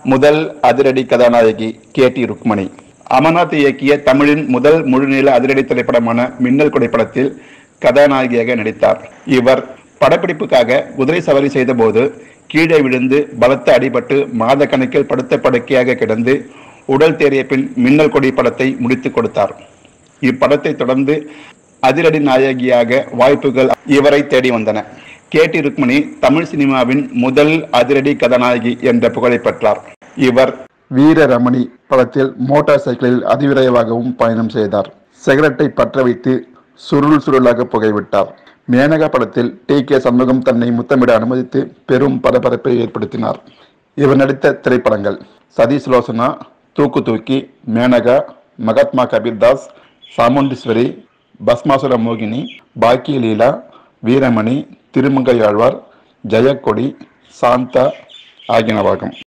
முதல் அதிரடி கதாநாயகி கே டி ருக்மணி அமர்நாத் இயக்கிய தமிழின் முதல் முழுநீள அதிரடி திரைப்படமான மின்னல் கொடை படத்தில் கதாநாயகியாக நடித்தார் இவர் படப்பிடிப்புக்காக குதிரை சவாரி செய்தபோது கீழே விழுந்து பலத்த அடிபட்டு மாத கணக்கில் படுத்த படுக்கையாக கிடந்து உடல் தேறிய பின் மின்னல் கொடி படத்தை முடித்துக் கொடுத்தார் இப்படத்தை தொடர்ந்து அதிரடி நாயகியாக வாய்ப்புகள் இவரை தேடி வந்தன கே டி ருக்மணி தமிழ் சினிமாவின் முதல் அதிரடி கதாநாயகி என்ற புகழை பெற்றார் இவர் வீரரமணி படத்தில் மோட்டார் சைக்கிளில் அதிவிரைவாகவும் பயணம் செய்தார் சிகரெட்டை பற்ற வைத்து சுருள் சுருளாக புகைவிட்டார் மேனகா படத்தில் டி கே சண்முகம் தன்னை முத்தமிட அனுமதித்து பெரும் பரபரப்பை ஏற்படுத்தினார் இவர் நடித்த திரைப்படங்கள் சதீஷ் லோசனா தூக்கு தூக்கி மேனகா மகாத்மா கபீர்தாஸ் சாமுண்டீஸ்வரி பஸ்மாசுர மோகினி பாக்கிய லீலா வீரமணி திருமங்கையாழ்வார் ஜெயக்கொடி சாந்தா ஆகியனவாகும்